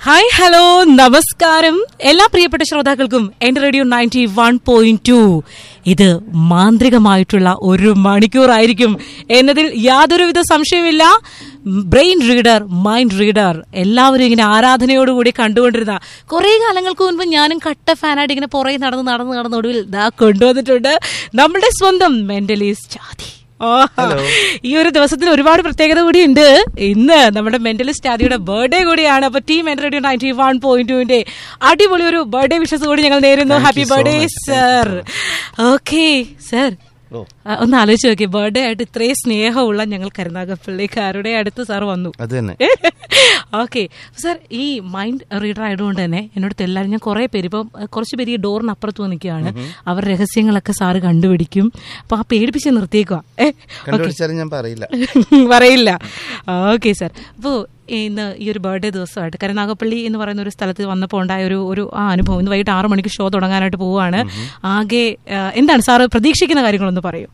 Hi hello നമസ്കാരം എല്ലാ പ്രിയപ്പെട്ട ശ്രോതാക്കൾക്കും എന്റെ radio ninety one point two ഇത് മാന്ത്രികമായിട്ടുള്ള ഒരു മണിക്കൂറായിരിക്കും എന്നതിൽ യാതൊരുവിധ സംശയമില്ല ബ്രെയിൻ റീഡർ മൈൻഡ് റീഡർ എല്ലാവരും ഇങ്ങനെ ആരാധനയോടുകൂടി കണ്ടുകൊണ്ടിരുന്ന കുറെ കാലങ്ങൾക്ക് മുൻപ് ഞാനും കട്ട ഫാനായിട്ട് ഇങ്ങനെ പുറകെ നടന്ന് നടന്ന് നടന്ന് ഒടുവിൽ ദാ കൊണ്ടുവന്നിട്ടുണ്ട് നമ്മുടെ സ്വന്തം മെന്റലിസ്റ്റ് ജാതി ഓ, ഈ ഒരു ദിവസത്തിന് ഒരുപാട് പ്രത്യേകത കൂടിയുണ്ട് ഇന്ന് നമ്മുടെ മെന്റലിസ്റ്റ് ആദിയുടെ ബർത്ത്ഡേ കൂടിയാണ് അപ്പൊ ടീം എൻ റേഡിയോ നയൻറ്റി വൺ പോയിന്റ് ടുവിന്റെ അടിപൊളി ഒരു ബർത്ത്ഡേ വിഷസ് കൂടി ഞങ്ങൾ നേരുന്നു Thank happy you so birthday much. Thank you sir okay sir ഓ. ഒന്ന് ആലോചിച്ച് നോക്കി ബർത്ത്ഡേ ആയിട്ട് ഇത്രയും സ്നേഹമുള്ള ഞങ്ങൾ കരുനാഗപ്പള്ളിക്കാരുടെ അടുത്ത് സാർ വന്നു അത് തന്നെ ഓക്കെ സാർ ഈ മൈൻഡ് റീഡർ ആയതുകൊണ്ട് തന്നെ എന്നോട് എല്ലാവരും ഞാൻ കുറെ പേര് ഇപ്പം അഹ് കുറച്ച് പേര് ഈ ഡോറിന് അപ്പുറത്ത് നിൽക്കുകയാണ് അവർ രഹസ്യങ്ങളൊക്കെ സാറ് കണ്ടുപിടിക്കും അപ്പൊ ആ പേടിപ്പിച്ച് നിർത്തിയേക്കുക കണ്ടുപിടിച്ചാലും ഞാൻ പറയില്ല പറയില്ല ഓക്കെ സാർ അപ്പോൾ ഇന്ന് ഈ ഒരു ബർത്ത്ഡേ ദിവസമായിട്ട് കരുനാഗപ്പള്ളി എന്ന് പറയുന്ന ഒരു സ്ഥലത്ത് വന്നപ്പോൾ ഉണ്ടായ ഒരു ഒരു ആ അനുഭവം ഇന്ന് വൈകിട്ട് ആറു മണിക്ക് ഷോ തുടങ്ങാനായിട്ട് പോവുകയാണ് ആകെ ആ, എന്താണ് സാറ് പ്രതീക്ഷിക്കുന്ന കാര്യങ്ങളൊന്ന് പറയൂ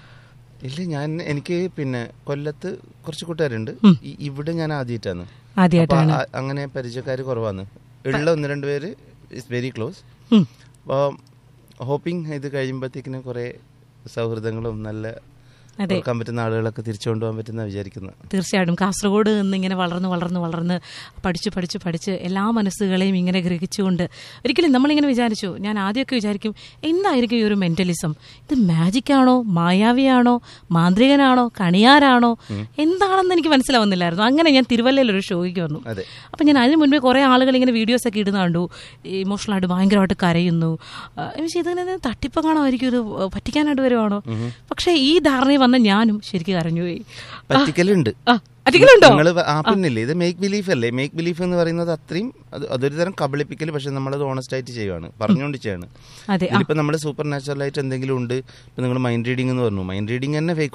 ഇല്ല ഞാൻ എനിക്ക് പിന്നെ കൊല്ലത്ത് കുറച്ച് കൂട്ടുകാരുണ്ട് ഈ- ഇവിടെ ഞാൻ ആദ്യമായിട്ടാണ് ആദ്യമായിട്ടാണ് അപ്പൊ ആ- അങ്ങനെ പരിചയക്കാർ കുറവാണ് ഉള്ള ഒന്ന് രണ്ട് പേര് ഇസ് വെരി ക്ലോസ് ഉം. അപ്പോൾ ഹോപ്പിംഗ് ഇത് കഴിയുമ്പോഴത്തേക്കിനും കുറെ സൗഹൃദങ്ങളും നല്ല അതെ. ഓർക്കാൻ പറ്റുന്ന ആളുകളൊക്കെ തിരിച്ചു കൊണ്ടുപോകാൻ പറ്റുന്ന വിചാരിക്കുന്നത് തീർച്ചയായിട്ടും കാസർഗോഡ് നിന്ന് ഇങ്ങനെ വളർന്ന് വളർന്ന് വളർന്ന് പഠിച്ച് പഠിച്ച് പഠിച്ച് എല്ലാ മനസ്സുകളെയും ഇങ്ങനെ ഗ്രഹിച്ചുകൊണ്ട് ഒരിക്കലും നമ്മളിങ്ങനെ വിചാരിച്ചു ഞാൻ ആദ്യമൊക്കെ വിചാരിക്കും എന്തായിരിക്കും ഈ ഒരു മെന്റലിസം ഇത് മാജിക് ആണോ മായാവിയാണോ മാന്ത്രികനാണോ കണിയാരാണോ എന്താണെന്ന് എനിക്ക് മനസ്സിലാവുന്നില്ലായിരുന്നു അങ്ങനെ ഞാൻ തിരുവല്ലയിൽ ഒരു ഷോയ്ക്ക് വന്നു അതെ അപ്പം ഞാൻ അതിന് മുൻപേ കുറേ ആളുകൾ ഇങ്ങനെ വീഡിയോസ് ഒക്കെ ഇടുന്ന കണ്ടു ഇമോഷണലായിട്ട് ഭയങ്കരമായിട്ട് കരയുന്നു ആ, എന്ന് വെച്ചാൽ ഇതിങ്ങനെ തട്ടിപ്പങ്ങാണോ ആയിരിക്കും ഇത് പറ്റിക്കാനായിട്ട് വരുവാണോ പക്ഷേ ഈ ധാരണയിൽ വന്ന ഞാനും ശരിക്കും കരഞ്ഞുപോയി പറ്റിക്കലുണ്ട് ആ അധികമുണ്ടോ നിങ്ങൾ ആ പിന്നില്ലേ ഇത് മേക്ക് ബിലീഫ് അല്ലേ മേക്ക് ബിലീഫ് എന്ന് പറയുന്നത് അത്രയും അത് അതൊരു തരം കബളിപ്പിക്കൽ പക്ഷെ നമ്മളത് ഓണസ്റ്റ് ആയിട്ട് ചെയ്യുവാണ് പറഞ്ഞുകൊണ്ട് ചെയ്യാണ് അതെ ഇതിലിപ്പോ നമ്മൾ സൂപ്പർ നാച്ചുറൽ ആയിട്ട് എന്തെങ്കിലും ഉണ്ട് ഇപ്പൊ നിങ്ങൾ മൈൻഡ് റീഡിംഗ് എന്ന് പറഞ്ഞു മൈൻഡ് റീഡിംഗ് തന്നെ ഫേക്ക്